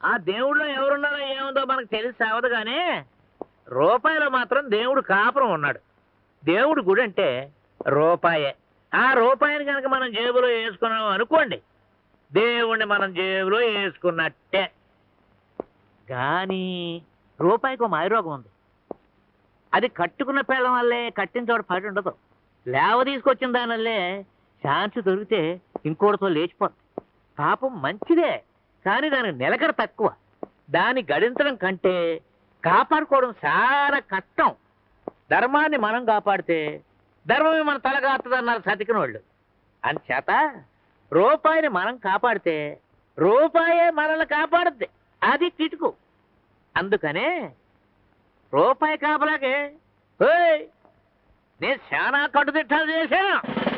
ఆ దేవుడిలో ఎవరున్నారో ఏముందో మనకు తెలిసి సావదు కానీ రూపాయలో మాత్రం దేవుడు కాపురం ఉన్నాడు దేవుడు గుడి అంటే రూపాయే ఆ రూపాయిని కనుక మనం జేబులో వేసుకున్నాం అనుకోండి దేవుణ్ణి మనం జేబులో వేసుకున్నట్టే కానీ రూపాయికి ఒక మాయరోగం ఉంది అది కట్టుకున్న పేళ్ళ వల్లే కట్టిన చోట పడి ఉండదు లేవ తీసుకొచ్చిన దానివల్లే ఛాన్స్ దొరికితే ఇంకోటితో లేచిపోతుంది పాపం మంచిదే కానీ దానికి నిలకడ తక్కువ దాన్ని గడించడం కంటే కాపాడుకోవడం చాలా కష్టం ధర్మాన్ని మనం కాపాడితే ధర్మమే మన తలగాస్తుందన్నారు సతికిన వాళ్ళు అంచేత రూపాయిని మనం కాపాడితే రూపాయే మనల్ని కాపాడుద్ది అది కిటుకు అందుకనే రూపాయి కాపలాకే ఓయ్, నేను చాలా కట్టుదిట్టాలు చేశాను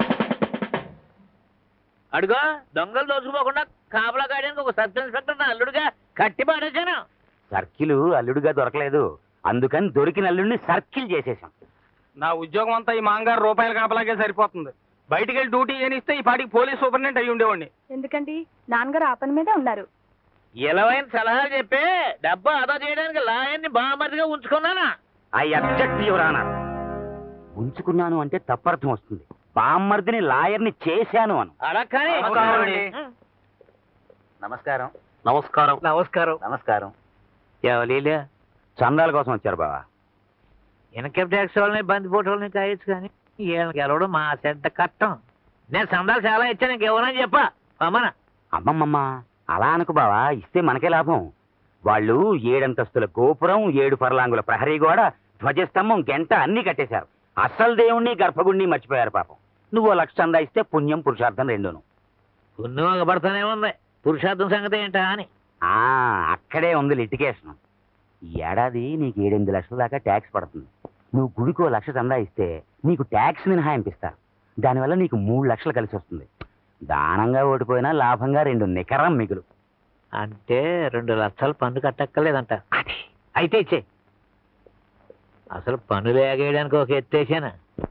అడుగో దొంగలు దోచుకోకుండా కాపలా కాయడానికి ఒక సబ్ ఇన్స్పెక్టర్ నా అల్లుడుగా కట్టి పాడేశాను సర్కిల్ అల్లుడుగా దొరకలేదు అందుకని దొరికిన అల్లుడిని సర్కిల్ చేసేసాం నా ఉద్యోగం అంతా ఈ మాంగారు రూపాయల కాపలాగే సరిపోతుంది బయటికి వెళ్ళి డ్యూటీ ఏనిస్తే ఈ పాటికి పోలీస్ సూపరింటెండెంట్ అయ్యి ఉండేవాడిని ఎందుకండి నాన్నగారు ఆ పని మీదే ఉన్నారు ఇలవైన సలహాలు చెప్పి డబ్బు ఆదా చేయడానికి లాయన్ని బామర్దిగా ఉంచుకున్నానా ఐ అబ్జెక్ట్ యువర్ ఆనర్ ఉంచుకున్నాను అంటే తప్పర్థం వస్తుంది బామ్మర్దిని లాయర్ని చేశాను అను అలా కానీ నమస్కారం అండి. నమస్కారం నమస్కారం నమస్కారం నమస్కారం ఎవలీలే చందాల కోసం వచ్చారు బావా ఇన్కమ్ ట్యాక్స్ వాళ్ళని బందిపోటు వాళ్ళని కాయచ్చు కానీ ఈయన గెలవడం మా చెడ్డ కట్టం నేను సందాలు చాలా ఇచ్చాను ఇంకెవరని చెప్పా అమ్మన అమ్మమ్మమ్మ అలా అనుకు బావా ఇస్తే మనకే లాభం వాళ్ళు ఏడంతస్తుల గోపురం ఏడు పర్లాంగుల ప్రహరీ గోడ ధ్వజస్తంభం గంట అన్ని కట్టేశారు అసలు దేవుణ్ణి గర్భగుడిని మర్చిపోయారు పాపం నువ్వు ఓ లక్ష చందా ఇస్తే పుణ్యం పురుషార్థం రెండును పుణ్యం పడతానే ఉంది పురుషార్థం సంగతి ఏంటా అని ఆ అక్కడే ఉంది లిటికేషన్ ఈ ఏడాది నీకు ఏడెనిమిది లక్షల దాకా ట్యాక్స్ పడుతుంది నువ్వు గుడికో లక్ష చందా ఇస్తే నీకు ట్యాక్స్ మినహాయింపిస్తారు దానివల్ల నీకు మూడు లక్షలు కలిసి వస్తుంది దానంగా ఓడిపోయినా లాభంగా రెండు నికరం మిగులు అంటే రెండు లక్షలు పన్ను కట్టక్కర్లేదంట అయితే ఇచ్చే అసలు పన్నులు ఎగేయడానికి ఒక ఎత్తేసాను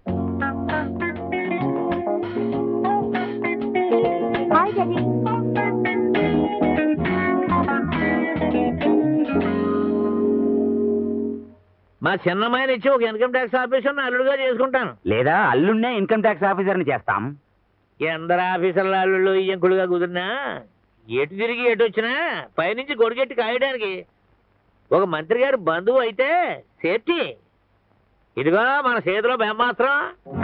హాయ్ డాడీ మా చిన్నమ్మాయిని ఇచ్చి ఒక ఇన్కమ్ ట్యాక్స్ ఆఫీసర్ అల్లుడుగా చేసుకుంటాను లేదా అల్లుడినే ఇన్కమ్ ట్యాక్స్ ఆఫీసర్ని చేస్తాం ఎందరు ఆఫీసర్ల అల్లుళ్ళు ఇంకులుగా కుదిరినా ఎటు తిరిగి ఎటు వచ్చినా పైనుంచి గొడిగెట్టి కాయడానికి ఒక మంత్రి గారి బంధువు అయితే సేఫ్టీ ఇదిగో మన చేతిలో బ్రహ్మాస్త్రం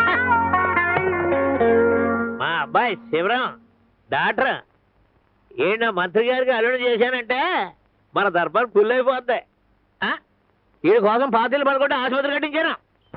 మా అబ్బాయి శివరాం డాక్టర్ ఏంటో మంత్రి గారికి అల్లుడు చేశానంటే మన దర్బార్ ఫుల్ అయిపోద్ది ఆ? వీడి కోసం పాతీలు పడుకుంటే ఆసుపత్రి కట్టించాను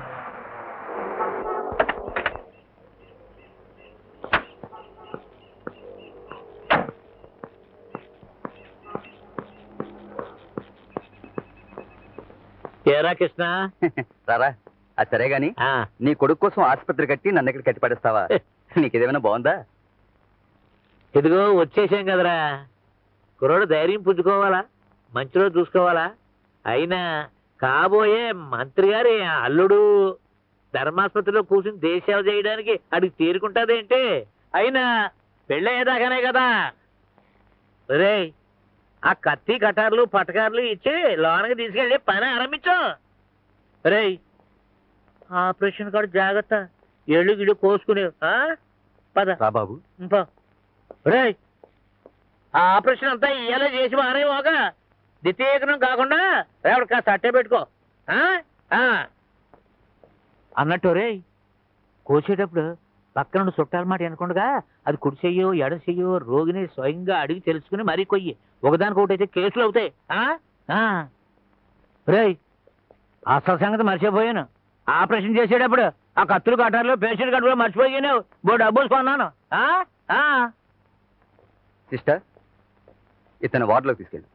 ఏరా కృష్ణ రారా అది సరే గాని ఆ, నీ కొడుకు కోసం ఆసుపత్రి కట్టి నన్ను ఇక్కడ కట్టి పడేస్తావా నీకేదేమైనా బాగుందా ఇదిగో వచ్చేసాం కదరా కుర్రోడు ధైర్యం పుచ్చుకోవాలా మంచిలో చూసుకోవాలా అయినా కాబోయే మంత్రి గారి అల్లుడు ధర్మాసుపత్రిలో కూర్చుని దేశాలు చేయడానికి అడిగి తీరుకుంటాదేంటి అయినా పెళ్ళయ్యేదాకానే కదా రే ఆ కత్తి కటార్లు పటకార్లు ఇచ్చి లోనకి తీసుకెళ్ళి పని ఆరంభించు రే ఆపరేషన్ కాడు జాగ్రత్త ఎళ్ళు గిళ్ళు కోసుకునే పద రా బాబు ఇంపా రేయ్ ఆ ఆపరేషన్ అంతా ఇయ్యాలే చేసి మానేవాగా ద్వితీయకరం కాకుండా రేపటి కాస్త అట్టే పెట్టుకో ఆ? ఆ. అన్నట్టు రే కోసేటప్పుడు పక్కన నుండి చుట్టాల మాట వినకుండా అది కుడి చెయ్యో ఎడ చెయ్యో రోగిని స్వయంగా అడిగి తెలుసుకుని మరీ కొయ్యి ఒకదానికి ఒకటి అయితే కేసులు అవుతాయి ఆ? ఆ. రేయ్ అసలు సంగతి మర్చిపోయాను ఆపరేషన్ చేసేటప్పుడు ఆ కత్తులు కట్టారు పేషెంట్ కట్టులో మర్చిపోయాను బో డబ్బులు కొన్నాను ఆ? ఆ. సిస్టర్ ఇతను వార్డులోకి తీసుకెళ్ళు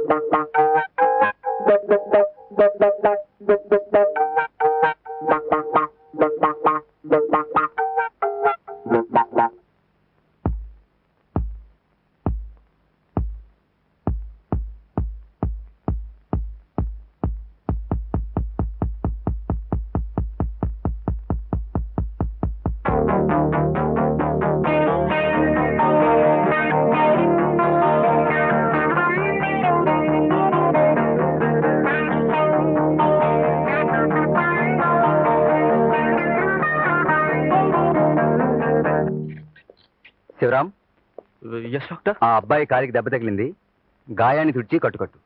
Thank you. Sivaram yes doctor ఆ అబ్బాయి కాలికి దెబ్బ తగిలింది గాయాన్ని తుడిచి కట్టుకట్టు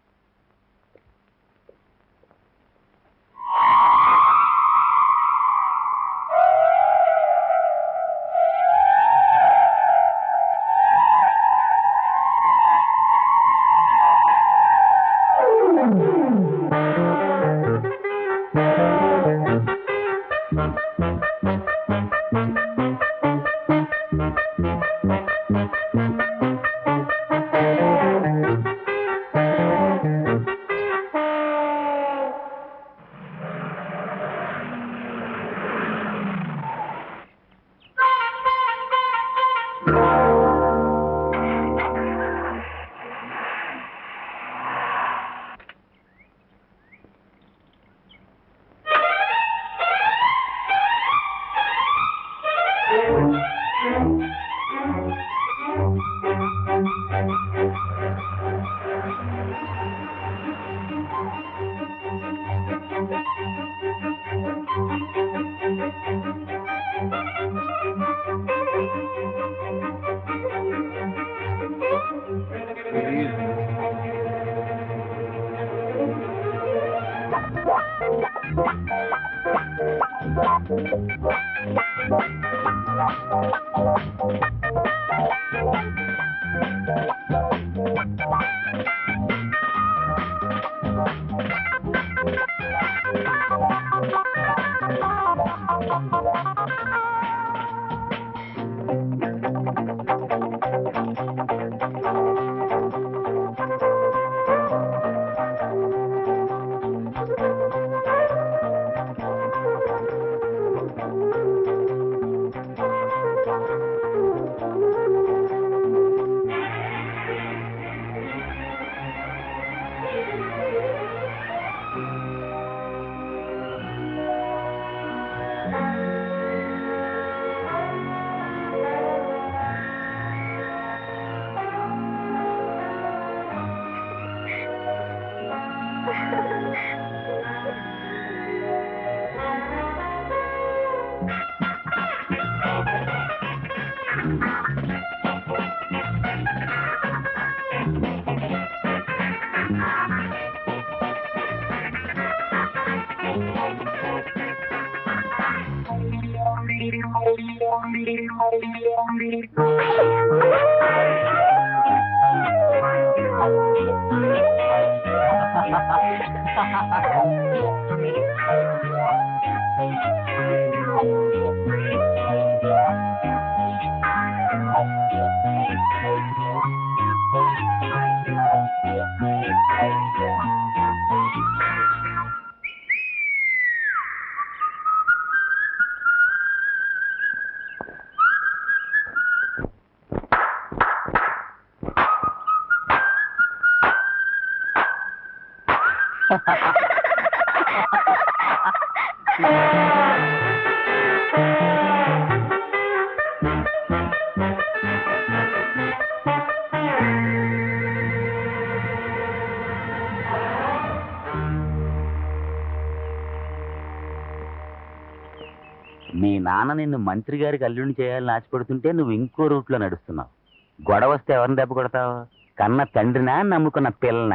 మీ నాన్న నిన్ను మంత్రి గారికి అల్లుడిని చేయాలని ఆశపడుతుంటే నువ్వు ఇంకో రూట్లో నడుస్తున్నావు గొడవ వస్తే ఎవరిని దెబ్బ కొడతావు కన్న తండ్రినా నమ్ముకున్న పిల్లనా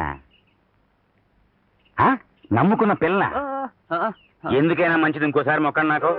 ఆ? నమ్ముకున్న పిల్లనా ఎందుకైనా మంచిది ఇంకోసారి మొక్కండి నాకు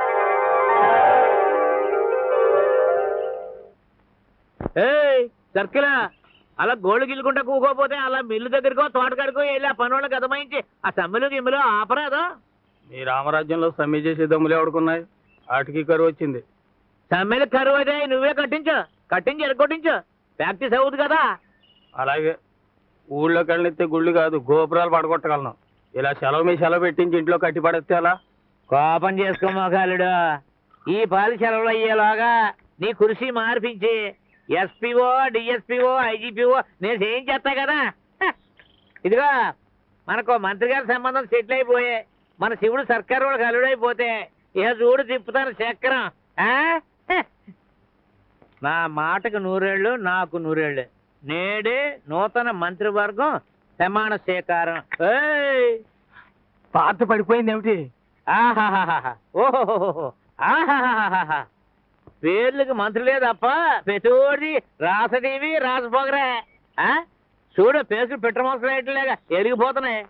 ఏయ్ సర్కిలా అలా గోళ్ళు గిల్లుకుంటా కూకోపోతే అలా మిల్లు దగ్గరకో తోటకాడికో వెళ్ళి ఆ పనులకు అదమాయించి ఆ సమ్మెలు గిమ్మెలు ఆపరాదా మీ రామరాజ్యంలో సమ్మె చేసే దమ్ములు ఎవడుకున్నాయి ఆటికి కరువు వచ్చింది సమ్మెలు కరువు అయితే నువ్వే కట్టించు కట్టించి ఎరగొట్టించు ప్రాక్టీస్ అవుతుంది కదా అలాగే ఊళ్ళో కళ్ళెత్తే గుళ్ళు కాదు గోపురాలు పడగొట్టగలను ఇలా సెలవు మీ సెలవు పెట్టించి ఇంట్లో కట్టి పడేస్తే అలా కోపం చేసుకో మోకాలుడు ఈ పాలి సెలవులు అయ్యేలాగా నీ కుర్చీ మార్పించి ఎస్పీఓ డిఎస్పీఓ ఐజీపీఓ నేను ఏం చేస్తా కదా హ. ఇదిగో మనకు మంత్రి గారి సంబంధం సెటిల్ అయిపోయే మన శివుడు సర్కారు వాళ్ళకి అల్లుడైపోతే ఇక చూడు తిప్పుతాను చక్రం ఆ? హ. నా మాటకు నూరేళ్ళు నాకు నూరేళ్ళు నేడే నూతన మంత్రివర్గం ప్రమాణ స్వీకారం ఏయ్ పాత పడిపోయింది ఏమిటి ఆహాహాహా. ఓహోహోహో. ఆహాహాహాహా. పేర్లకు మంత్రులే తప్ప ప్రతిోడిది రాసటీవి రాసపోగరా ఆ? చూడు పేసులు పెట్టమోసలేట్లేగా ఎరిగిపోతున్నాయి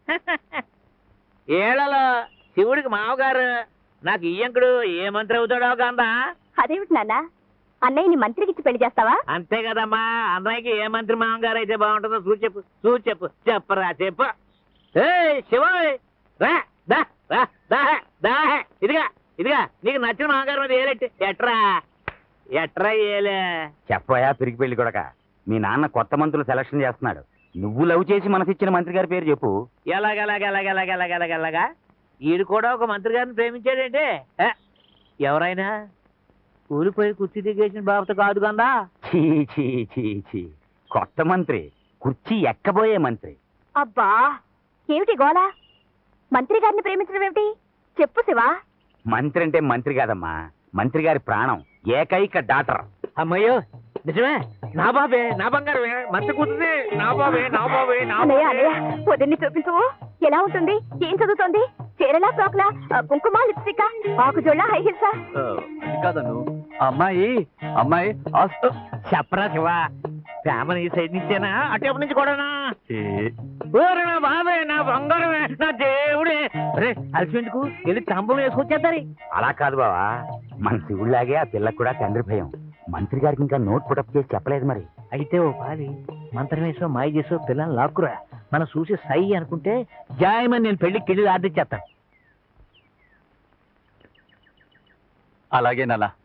ఏళ్లలో శివుడికి మామగారు నాకు ఇయ్యంకుడు ఏ మంత్రి అవుతాడో కందా అదేమిటి నాన్న అన్నయ్యని మంత్రికి ఇచ్చి పెళ్లి చేస్తావా అంతే కదమ్మా అన్నయ్యకి ఏ మంత్రి మామగారు అయితే బాగుంటుందో చూసి చెప్పు చూసి చెప్పు చెప్పరా చెప్పు ఏయ్ శివోయ్ రా దా రా దా దా ఇదిగా ఇదిగా నీకు నచ్చిన మామగారు మీద ఏలెట్టి ఎట్రా ఎట్రా ఏలే చెప్పయా పిరికి పెళ్లి కొడక మీ నాన్న కొత్త మంత్రులు సెలక్షన్ చేస్తున్నాడు నువ్వు లవ్ చేసి మనసిచ్చిన మంత్రి గారి పేరు చెప్పు ఎలాగెలాగెలాగెలాగెలాగెలాగా ఈడు కూడా ఒక మంత్రి గారిని ప్రేమించాడంటే ఏ, ఎవరైనా కూలిపోయి కుర్చీ దిగేసిన బాబుతో కాదు కందా చీ చీ చీ చీ కొత్త మంత్రి కుర్చీ ఎక్కబోయే మంత్రి అబ్బా ఏమిటి గోలా మంత్రి గారిని ప్రేమించడం ఏమిటి చెప్పు శివా మంత్రి అంటే మంత్రి కాదమ్మా మంత్రి గారి ప్రాణం ఏకైక డాటర్ అమ్మయ్యో నిజమే నా బాబే నా బంగారమే మంచి కూతురు నా బాబే నా బాబే నా అన్నయ్య బాబే. అన్నయ్య వదిన్ని చూపించు ఎలా ఉంటుంది ఏం చదువుతోంది చీరలా ఫ్రాక్లా ఆ, కుంకుమ లిప్స్టిక్ ఆకుజోళ్ళ హై హిల్సా అది కాదను ఆ అమ్మాయి అమ్మాయి ఆస్త చెప్పరా శివ ఫ్యామిలీ ఈ సైడ్ నుంచేనా అటు నుంచి కూడానా ఏ, ఓరే నా బాబే నా బంగారమే నా దేవుడే అరే అలసిమెందుకు వెళ్ళి తంబం వేసుకొచ్చేద్దరి అలా కాదు బావా మన శివుడిలాగే ఆ పిల్లకు కూడా తండ్రి భయం మంత్రి గారికి ఇంకా నోట్ పుటప్ చేసి చెప్పలేదు మరి అయితే ఓ పాలి మంత్రం వేసో మాయ చేసో పిల్లల్ని లాక్కురా మనం చూసి సై అనుకుంటే జాయమని నేను పెళ్లికి కిళ్ళి ఆర్దిచ్చేస్తాను అలాగే నాన్న